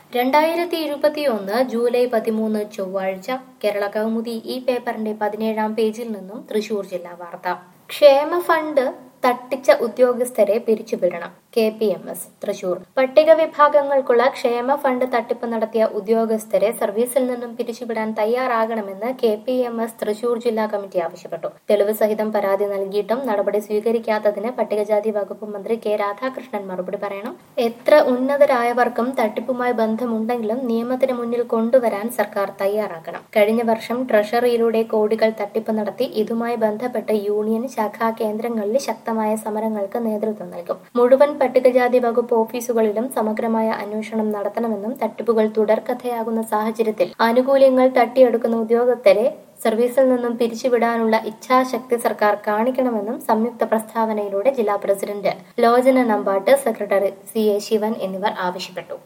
രണ്ടായിരത്തി ഇരുപത്തിയൊന്ന് ജൂലൈ പതിമൂന്ന് ചൊവ്വാഴ്ച കേരള കൗമുദി ഈ പേപ്പറിന്റെ പതിനേഴാം പേജിൽ നിന്നും തൃശൂർ ജില്ലാ വാർത്ത ക്ഷേമ ഫണ്ട് തട്ടിച്ച ഉദ്യോഗസ്ഥരെ പിരിച്ചുവിടണം K P M S Thrissur പട്ടിക വിഭാഗങ്ങൾക്കുള്ള ക്ഷേമ ഫണ്ട് തട്ടിപ്പ് നടത്തിയ ഉദ്യോഗസ്ഥരെ സർവീസിൽ നിന്നും പിരിച്ചുവിടാൻ തയ്യാറാകണമെന്ന് K P M S Thrissur ജില്ലാ കമ്മിറ്റി ആവശ്യപ്പെട്ടു തെളിവ് സഹിതം പരാതി നൽകിയിട്ടും നടപടി സ്വീകരിക്കാത്തതിന് പട്ടികജാതി വകുപ്പ് മന്ത്രി കെ രാധാകൃഷ്ണൻ മറുപടി പറയണം എത്ര ഉന്നതരായവർക്കും തട്ടിപ്പുമായി ബന്ധമുണ്ടെങ്കിലും നിയമത്തിന് മുന്നിൽ കൊണ്ടുവരാൻ സർക്കാർ തയ്യാറാക്കണം കഴിഞ്ഞ വർഷം ട്രഷറിയിലൂടെ കോടികൾ തട്ടിപ്പ് നടത്തി ഇതുമായി ബന്ധപ്പെട്ട് യൂണിയൻ ശാഖാ കേന്ദ്രങ്ങളിൽ ശക്തമായ സമരങ്ങൾക്ക് നേതൃത്വം നൽകും മുഴുവൻ പട്ടികജാതി വകുപ്പ് ഓഫീസുകളിലും സമഗ്രമായ അന്വേഷണം നടത്തണമെന്നും തട്ടിപ്പുകൾ തുടർക്കഥയാകുന്ന സാഹചര്യത്തിൽ ആനുകൂല്യങ്ങൾ തട്ടിയെടുക്കുന്ന ഉദ്യോഗസ്ഥരെ സർവീസിൽ നിന്നും പിരിച്ചുവിടാനുള്ള ഇച്ഛാശക്തി സർക്കാർ കാണിക്കണമെന്നും സംയുക്ത പ്രസ്താവനയിലൂടെ ജില്ലാ president Lochana Nambatt secretary C A Sivan എന്നിവർ ആവശ്യപ്പെട്ടു